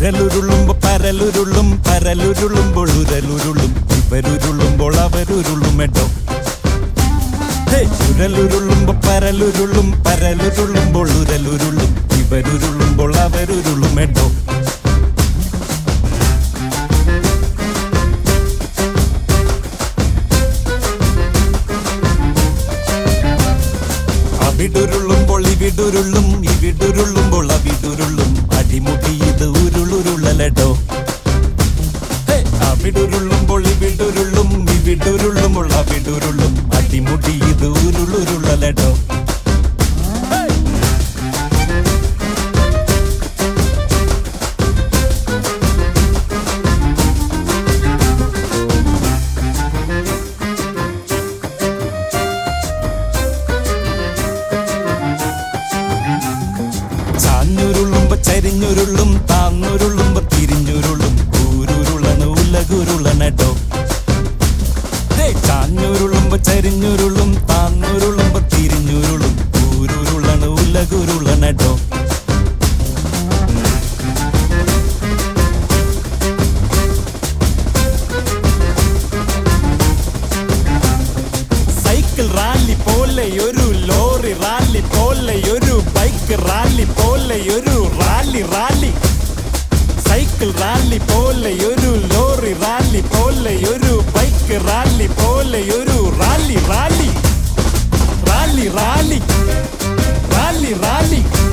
ഉരലുരുളുമ്പോ പരലുരുളും പരലുരുളുമ്പോൾ ഉരലുരുളും ഇവരുരുളുമ്പോൾ അവരുരുളുമെട്ടോ ഹേ, ഉരലുരുളുമ്പോ പരലുരുളും പരലുരുളുമ്പോൾ ഉരലുരുളും ഇവരുരുളുമ്പോൾ അവരുരുളുമെട്ടോ അവിടുരുളുമ്പോൾ ഇവിടുരുളും ഇവിടുരുളുമ്പോൾ അവിടുരുളും അടിമുടി ഇത് ഉരുളുരുളലടോ ഹേ, അവിടുരുളുമ്പോൾ ഇവിടുരുളും ഇവിടുരുളുമ്പോൾ അവിടുരുളും അടിമുടി ഇത് ഉരുളുരുളലടോ ചാഞ്ഞുരുളുമ്പോ ചരിഞ്ഞുരുളും താന്നുരുളുമ്പോ തിരിഞ്ഞുരുളും ഊരുരുളണ് ഉലകുരുളനട്ടോ ഹേ, ചാഞ്ഞുരുളുമ്പോ ചരിഞ്ഞുരുളും താന്നുരുളുമ്പോ തിരിഞ്ഞുരുളും ഊരുരുളണ് ഉലകുരുളനട്ടോ സൈക്കിൾ റാലി പോലെ ഒരു ലോറി റാലി പോലെ ഒരു ബൈക്ക് റാലി പോലെ ഒരു റാലി റാലി സൈക്കിൾ റാലി പോലെ ഒരു ലോറി റാലി പോലെ ഒരു ബൈക്ക് റാലി പോലെ ഒരു rally rally rally rally rally rally